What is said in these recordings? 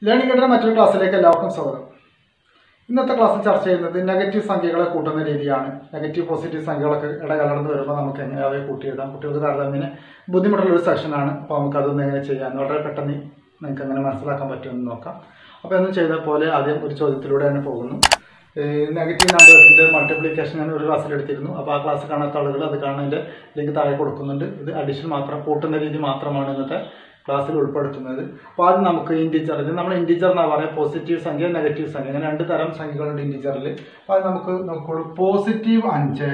learning ഗൈഡിന്റെ മറ്റൊരു ക്ലാസ്സിലേക്ക് എല്ലാവർക്കും സ്വാഗതം ഇന്നത്തെ ക്ലാസ്സിൽ ചർച്ച ചെയ്യുന്നത് നെഗറ്റീവ് സംഖ്യകളെ കൂട്ടുന്ന രീതിയാണ് നെഗറ്റീവ് പോസിറ്റീവ് സംഖ്യകളൊക്കെ ഇടകലർന്ന് വരുമ്പോൾ നമുക്ക് എങ്ങനെ അവയെ കൂട്ടിയെഴുതാം കുട്ടികൾക്ക് താരതമ്യേന ബുദ്ധിമുട്ടുള്ള ഒരു സെഷനാണ് അപ്പോൾ നമുക്ക് അതൊന്ന് എങ്ങനെ ചെയ്യാം വളരെ പെട്ടെന്ന് നിങ്ങൾക്ക് എങ്ങനെ മനസ്സിലാക്കാൻ പറ്റുമെന്ന് നോക്കാം അപ്പോൾ എന്നും ചെയ്ത പോലെ ആദ്യം ഒരു ചോദ്യത്തിലൂടെ തന്നെ പോകുന്നു നെഗറ്റീവ് നമ്പേഴ്സിൻ്റെ മൾട്ടിപ്ലിക്കേഷൻ ഞാൻ ഒരു ക്ലാസ്സിൽ എടുത്തിരുന്നു അപ്പോൾ ആ ക്ലാസ് കാണാത്ത ആളുകൾ അത് കാണുന്നതിൻ്റെ ലിങ്ക് താഴെ കൊടുക്കുന്നുണ്ട് ഇത് അഡീഷൻ മാത്രം കൂട്ടുന്ന രീതി മാത്രമാണ് ഇന്നത്തെ ക്ലാസ്സിൽ ഉൾപ്പെടുത്തുന്നത് അപ്പോൾ ആദ്യം നമുക്ക് ഇൻറ്റിജർ ഇത് നമ്മൾ ഇൻറ്റിജർ എന്നാ പറയുക പോസിറ്റീവ് സംഖ്യ നെഗറ്റീവ് സംഖ്യ അങ്ങനെ രണ്ട് തരം സംഖ്യകളുണ്ട് ഇൻറ്റിജറിൽ അപ്പോൾ അത് നമുക്ക് നോക്കുള്ളൂ പോസിറ്റീവ് അഞ്ച്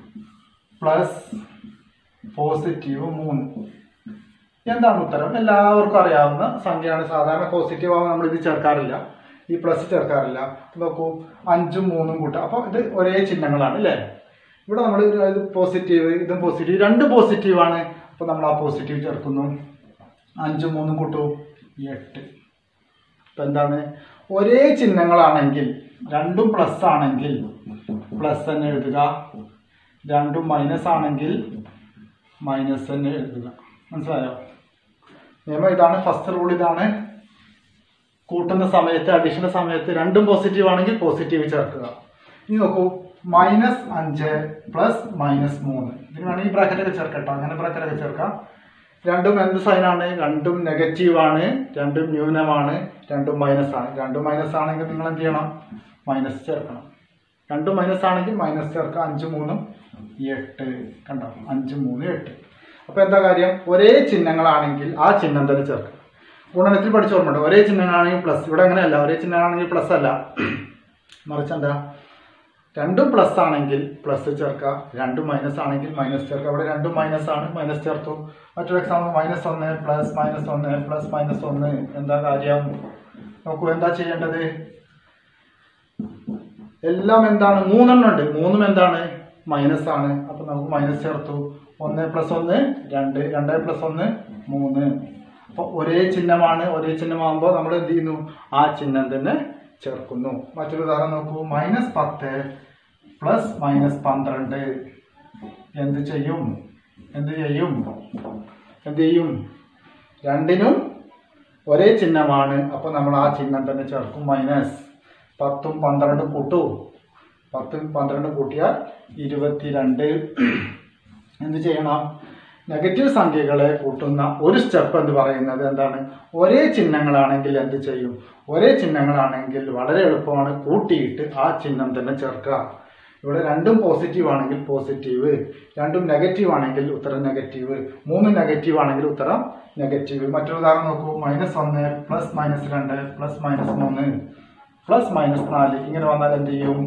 പ്ലസ് പോസിറ്റീവ് മൂന്ന് എന്താണ് ഉത്തരം എല്ലാവർക്കും അറിയാവുന്ന സംഖ്യയാണ് സാധാരണ പോസിറ്റീവ് ആവുമ്പോൾ നമ്മൾ ഇത് ചേർക്കാറില്ല ഈ പ്ലസ് ചേർക്കാറില്ല നോക്കൂ അഞ്ചും മൂന്നും കൂട്ടാം അപ്പോൾ ഇത് ഒരേ ചിഹ്നങ്ങളാണ് അല്ലേ ഇവിടെ നമ്മൾ ഇത് പോസിറ്റീവ് ഇതും പോസിറ്റീവ് രണ്ട് പോസിറ്റീവാണ് അപ്പോൾ നമ്മൾ ആ പോസിറ്റീവ് ചേർക്കുന്നു അഞ്ചും മൂന്നും കൂട്ടു എട്ട് ഇപ്പം എന്താണ് ഒരേ ചിഹ്നങ്ങളാണെങ്കിൽ രണ്ടും പ്ലസ് ആണെങ്കിൽ പ്ലസ് തന്നെ എഴുതുക രണ്ടും മൈനസ് ആണെങ്കിൽ മൈനസ് തന്നെ എഴുതുക മനസ്സിലായോ നിയമം ഇതാണ് ഫസ്റ്റ് റൂൾ ഇതാണ് കൂട്ടുന്ന സമയത്ത് അഡീഷണൽ സമയത്ത് രണ്ടും പോസിറ്റീവ് ആണെങ്കിൽ പോസിറ്റീവ് ചേർക്കുക ഇനി നോക്കൂ മൈനസ് അഞ്ച് പ്ലസ് മൈനസ് മൂന്ന് ഇതിന് വേണമെങ്കിൽ ബ്രാക്കറ്റൊക്കെ ചേർക്കട്ടോ അങ്ങനെ ബ്രാക്കറ്റൊക്കെ ചേർക്കാം രണ്ടും എന്ത് സൈനാണ് രണ്ടും നെഗറ്റീവ് ആണ് രണ്ടും ന്യൂനമാണ് രണ്ടും മൈനസ് ആണ് രണ്ടും മൈനസ് ആണെങ്കിൽ നിങ്ങൾ എന്ത് ചെയ്യണം മൈനസ് ചേർക്കണം രണ്ടും മൈനസ് ആണെങ്കിൽ മൈനസ് ചേർക്കുക അഞ്ച് മൂന്നും എട്ട് കണ്ടോ അഞ്ച് മൂന്ന് എട്ട് അപ്പോൾ എന്താ കാര്യം ഒരേ ചിഹ്നങ്ങളാണെങ്കിൽ ആ ചിഹ്നം തന്നെ ചേർക്കുക ഗുണനത്തിൽ പഠിച്ച ഓർമ്മയുണ്ട് ഒരേ ചിഹ്നങ്ങളാണെങ്കിൽ പ്ലസ് ഇവിടെ അങ്ങനെയല്ല ഒരേ ചിഹ്നങ്ങളാണെങ്കിൽ പ്ലസ് അല്ല മറിച്ച് എന്താ രണ്ടും പ്ലസ് ആണെങ്കിൽ പ്ലസ് ചേർക്കുക രണ്ടും മൈനസ് ആണെങ്കിൽ മൈനസ് ചേർക്കുക അവിടെ രണ്ടും മൈനസ് ആണ് മൈനസ് ചേർത്തു മറ്റൊരു എക്സാമ്പിൾ മൈനസ് ഒന്ന് പ്ലസ് മൈനസ് ഒന്ന് പ്ലസ് മൈനസ് ഒന്ന് എന്താ കാര്യം നോക്കൂ എന്താ ചെയ്യേണ്ടത് എല്ലാം എന്താണ് മൂന്നെണ്ണം ഉണ്ട് മൂന്നും എന്താണ് മൈനസ് ആണ് അപ്പൊ നമുക്ക് മൈനസ് ചേർത്തു ഒന്ന് പ്ലസ് ഒന്ന് രണ്ട് രണ്ട് പ്ലസ് ഒന്ന് മൂന്ന് അപ്പൊ ഒരേ ചിഹ്നമാണ് ഒരേ ചിഹ്നമാകുമ്പോൾ നമ്മൾ എന്ത് ചെയ്യുന്നു ആ ചിഹ്നം തന്നെ ചേർക്കുന്നു മറ്റൊരു ഉദാഹരണം നോക്കൂ മൈനസ് പത്ത് പ്ലസ് മൈനസ് പന്ത്രണ്ട് എന്ത് ചെയ്യും എന്ത് ചെയ്യും എന്ത് ചെയ്യും രണ്ടിനും ഒരേ ചിഹ്നമാണ് അപ്പോൾ നമ്മൾ ആ ചിഹ്നം തന്നെ ചേർക്കും മൈനസ് പത്തും പന്ത്രണ്ടും കൂട്ടു പത്തും പന്ത്രണ്ടും കൂട്ടിയാൽ ഇരുപത്തിരണ്ട് എന്ത് ചെയ്യണം നെഗറ്റീവ് സംഖ്യകളെ കൂട്ടുന്ന ഒരു സ്റ്റെപ്പ് എന്ന് പറയുന്നത് എന്താണ് ഒരേ ചിഹ്നങ്ങളാണെങ്കിൽ എന്ത് ചെയ്യും ഒരേ ചിഹ്നങ്ങളാണെങ്കിൽ വളരെ എളുപ്പമാണ് കൂട്ടിയിട്ട് ആ ചിഹ്നം തന്നെ ചേർക്കുക ഇവിടെ രണ്ടും പോസിറ്റീവ് ആണെങ്കിൽ പോസിറ്റീവ് രണ്ടും നെഗറ്റീവ് ആണെങ്കിൽ ഉത്തരം നെഗറ്റീവ് മൂന്ന് നെഗറ്റീവ് ആണെങ്കിൽ ഉത്തരം നെഗറ്റീവ് മറ്റൊരു ഉദാഹരണം നോക്കൂ മൈനസ് ഒന്ന് പ്ലസ് മൈനസ് രണ്ട് പ്ലസ് മൈനസ് മൂന്ന് പ്ലസ് മൈനസ് നാല് ഇങ്ങനെ വന്നാൽ എന്ത് ചെയ്യും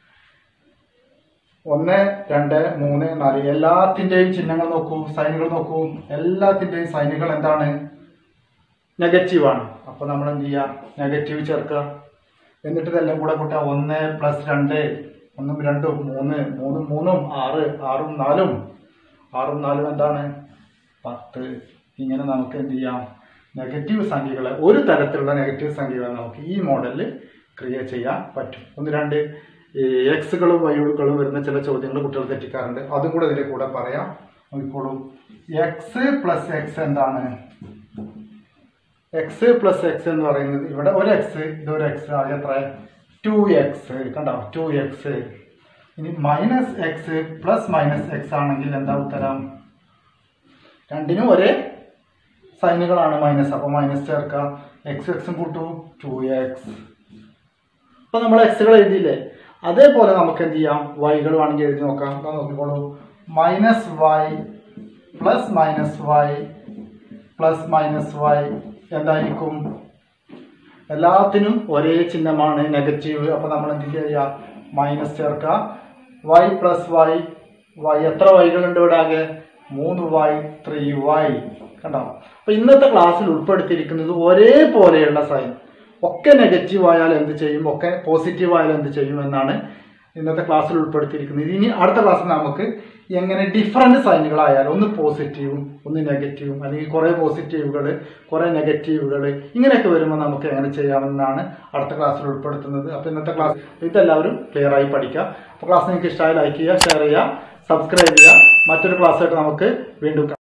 ഒന്ന് രണ്ട് മൂന്ന് നാല് എല്ലാത്തിൻ്റെയും ചിഹ്നങ്ങൾ നോക്കൂ സൈനുകൾ നോക്കൂ എല്ലാത്തിൻ്റെയും സൈനുകൾ എന്താണ് നെഗറ്റീവ് ആണ് അപ്പോൾ നമ്മൾ എന്ത് ചെയ്യുക നെഗറ്റീവ് ചേർക്കുക എന്നിട്ട് ഇതെല്ലാം കൂടെ കൂട്ടുക ഒന്ന് പ്ലസ് രണ്ട് ഒന്നും രണ്ടും മൂന്ന് മൂന്നും മൂന്നും ആറ് ആറും നാലും ആറും നാലും എന്താണ് പത്ത് ഇങ്ങനെ നമുക്ക് എന്ത് ചെയ്യാം നെഗറ്റീവ് സംഖ്യകളെ ഒരു തരത്തിലുള്ള നെഗറ്റീവ് സംഖ്യകളെ നമുക്ക് ഈ മോഡലിൽ ക്രിയേറ്റ് ചെയ്യാൻ പറ്റും ഒന്ന് രണ്ട് എക്സുകളും വൈകളും വരുന്ന ചില ചോദ്യങ്ങൾ കുട്ടികൾ തെറ്റിക്കാറുണ്ട് അതും കൂടെ ഇതിൻ്റെ കൂടെ പറയാം നോക്കിക്കോളൂ എക്സ് പ്ലസ് എക്സ് എന്താണ് എക്സ് പ്ലസ് എക്സ് എന്ന് പറയുന്നത് ഇവിടെ ഒരു എക്സ് ഇതൊരു എക്സ് ആദ്യം എത്ര ടു എക്സ് കണ്ടോ ടു എക്സ് ഇനി minus x plus minus x ആണെങ്കിൽ എന്താ ഉത്തരം രണ്ടിനും ഒരേ സൈനുകളാണ് മൈനസ് അപ്പോൾ മൈനസ് ചേർക്കാം എക്സ് എക്സും കൂട്ടു ടു എക്സ് അപ്പോൾ നമ്മൾ എക്സുകൾ എഴുതിയില്ലേ അതേപോലെ നമുക്ക് എന്ത് ചെയ്യാം വൈകൾ വേണമെങ്കിൽ എഴുതി നോക്കാം അപ്പോൾ നോക്കിക്കോളൂ minus y plus minus y plus minus y എന്തായിരിക്കും എല്ലാത്തിനും ഒരേ ചിഹ്നമാണ് നെഗറ്റീവ് അപ്പോൾ നമ്മൾ എന്ത് ചെയ്യുക മൈനസ് ചേർക്കുക വൈ പ്ലസ് വൈ വൈ എത്ര വൈകളുണ്ട് ഇവിടെ ആകെ മൂന്ന് വൈ ത്രീ വൈ കണ്ടോ അപ്പോൾ ഇന്നത്തെ ക്ലാസ്സിൽ ഉൾപ്പെടുത്തിയിരിക്കുന്നത് ഒരേപോലെയുള്ള സൈൻ ഒക്കെ നെഗറ്റീവ് ആയാൽ എന്ത് ചെയ്യും ഒക്കെ പോസിറ്റീവ് ആയാൽ എന്ത് ചെയ്യും എന്നാണ് ഇന്നത്തെ ക്ലാസ്സിൽ ഉൾപ്പെടുത്തിയിരിക്കുന്നത് ഇനി അടുത്ത ക്ലാസ്സിൽ നമുക്ക് എങ്ങനെ ഡിഫറെൻ്റ് സൈനുകളായാൽ ഒന്ന് പോസിറ്റീവും ഒന്ന് നെഗറ്റീവും അല്ലെങ്കിൽ കുറേ പോസിറ്റീവുകൾ കുറേ നെഗറ്റീവുകൾ ഇങ്ങനെയൊക്കെ വരുമ്പോൾ നമുക്ക് എങ്ങനെ ചെയ്യാമെന്നാണ് അടുത്ത ക്ലാസ്സിൽ ഉൾപ്പെടുത്തുന്നത് അപ്പോൾ ഇന്നത്തെ ക്ലാസ് ഇതെല്ലാവരും ക്ലിയർ ആയി പഠിക്കുക അപ്പോൾ ക്ലാസ് നിങ്ങൾക്ക് ഇഷ്ടമായി ലൈക്ക് ചെയ്യുക ഷെയർ ചെയ്യുക സബ്സ്ക്രൈബ് ചെയ്യുക മറ്റൊരു ക്ലാസ്സായിട്ട് നമുക്ക് വീണ്ടും കാണാം